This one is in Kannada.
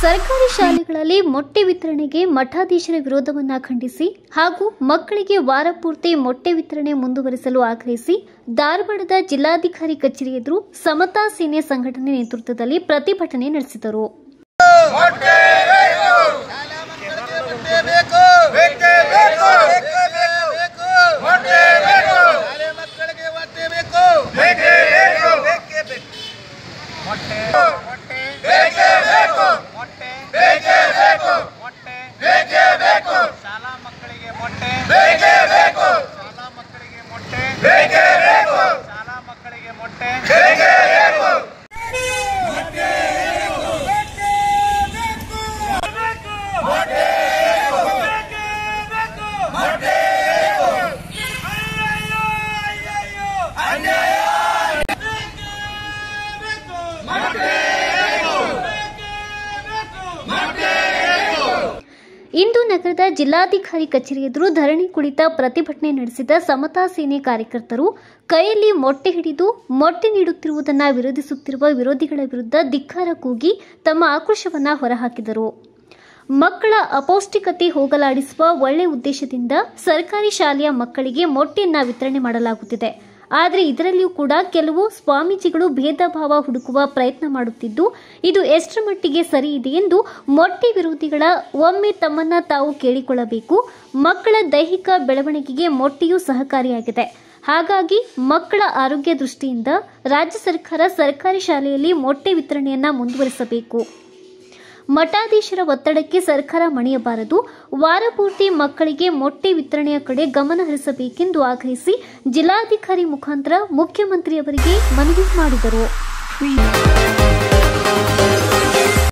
ಸರ್ಕಾರಿ ಶಾಲೆಗಳಲ್ಲಿ ಮೊಟ್ಟೆ ವಿತರಣೆಗೆ ಮಠಾಧೀಶರ ವಿರೋಧವನ್ನ ಖಂಡಿಸಿ ಹಾಗೂ ಮಕ್ಕಳಿಗೆ ವಾರ ಪೂರ್ತಿ ಮೊಟ್ಟೆ ವಿತರಣೆ ಮುಂದುವರಿಸಲು ಆಗ್ರಹಿಸಿ ಧಾರವಾಡದ ಜಿಲ್ಲಾಧಿಕಾರಿ ಕಚೇರಿ ಎದುರು ಸಮತಾ ಸೇನೆ ಸಂಘಟನೆ ನೇತೃತ್ವದಲ್ಲಿ ಪ್ರತಿಭಟನೆ ನಡೆಸಿದರು ಬೇಕು ಬೇಕೇ ಬೇಕು ಬೇಕೇ ಬೇಕು ಮೊಟ್ಟೆ ಬೇಕು ಶಾಲೆ ಮಕ್ಕಳಿಗೆ ಮೊಟ್ಟೆ ಬೇಕು ಬೇಕೇ ಬೇಕು ಬೇಕೇ ಬೇಕು ಮೊಟ್ಟೆ ಮೊಟ್ಟೆ ಬೇಕೇ ಬೇಕು ಮೊಟ್ಟೆ ಬೇಕೇ ಬೇಕು ಮೊಟ್ಟೆ ಬೇಕೇ ಬೇಕು ಶಾಲಾ ಮಕ್ಕಳಿಗೆ ಮೊಟ್ಟೆ ಬೇಕೇ ಬೇಕು ಶಾಲಾ ಮಕ್ಕಳಿಗೆ ಮೊಟ್ಟೆ ಬೇಕೇ ಬೇಕು ಶಾಲಾ ಮಕ್ಕಳಿಗೆ ಮೊಟ್ಟೆ ಬೇಕೇ ಬೇಕು ಇಂದು ನಗರದ ಜಿಲ್ಲಾಧಿಕಾರಿ ಕಚೇರಿ ಎದುರು ಧರಣಿ ಕುಳಿತ ಪ್ರತಿಭಟನೆ ನಡೆಸಿದ ಸಮತಾ ಸೇನೆ ಕಾರ್ಯಕರ್ತರು ಕೈಯಲ್ಲಿ ಮೊಟ್ಟೆ ಹಿಡಿದು ಮೊಟ್ಟೆ ನೀಡುತ್ತಿರುವುದನ್ನು ವಿರೋಧಿಸುತ್ತಿರುವ ವಿರೋಧಿಗಳ ವಿರುದ್ಧ ಧಿಕ್ಕಾರ ಕೂಗಿ ತಮ್ಮ ಆಕ್ರೋಶವನ್ನ ಹೊರಹಾಕಿದರು ಮಕ್ಕಳ ಅಪೌಷ್ಟಿಕತೆ ಹೋಗಲಾಡಿಸುವ ಒಳ್ಳೆ ಉದ್ದೇಶದಿಂದ ಸರ್ಕಾರಿ ಶಾಲೆಯ ಮಕ್ಕಳಿಗೆ ಮೊಟ್ಟೆಯನ್ನ ವಿತರಣೆ ಮಾಡಲಾಗುತ್ತಿದೆ ಆದರೆ ಇದರಲ್ಲಿಯೂ ಕೂಡ ಕೆಲವು ಸ್ವಾಮೀಜಿಗಳು ಭೇದ ಭಾವ ಹುಡುಕುವ ಪ್ರಯತ್ನ ಮಾಡುತ್ತಿದ್ದು ಇದು ಎಷ್ಟರ ಮಟ್ಟಿಗೆ ಸರಿ ಇದೆ ಎಂದು ಮೊಟ್ಟೆ ವಿರೋಧಿಗಳ ಒಮ್ಮೆ ತಮ್ಮನ್ನ ತಾವು ಕೇಳಿಕೊಳ್ಳಬೇಕು ಮಕ್ಕಳ ದೈಹಿಕ ಬೆಳವಣಿಗೆಗೆ ಮೊಟ್ಟೆಯೂ ಸಹಕಾರಿಯಾಗಿದೆ ಹಾಗಾಗಿ ಮಕ್ಕಳ ಆರೋಗ್ಯ ದೃಷ್ಟಿಯಿಂದ ರಾಜ್ಯ ಸರ್ಕಾರ ಸರ್ಕಾರಿ ಶಾಲೆಯಲ್ಲಿ ಮೊಟ್ಟೆ ವಿತರಣೆಯನ್ನ ಮುಂದುವರಿಸಬೇಕು ಮಠಾಧೀಶರ ಒತ್ತಡಕ್ಕೆ ಸರ್ಕಾರ ಮಣಿಯಬಾರದು ವಾರಪೂರ್ತಿ ಮಕ್ಕಳಿಗೆ ಮೊಟ್ಟೆ ವಿತರಣೆಯ ಕಡೆ ಗಮನ ಹರಿಸಬೇಕೆಂದು ಆಗ್ರಹಿಸಿ ಜಿಲ್ಲಾಧಿಕಾರಿ ಮುಖಾಂತರ ಮುಖ್ಯಮಂತ್ರಿಯವರಿಗೆ ಮನವಿ ಮಾಡಿದರು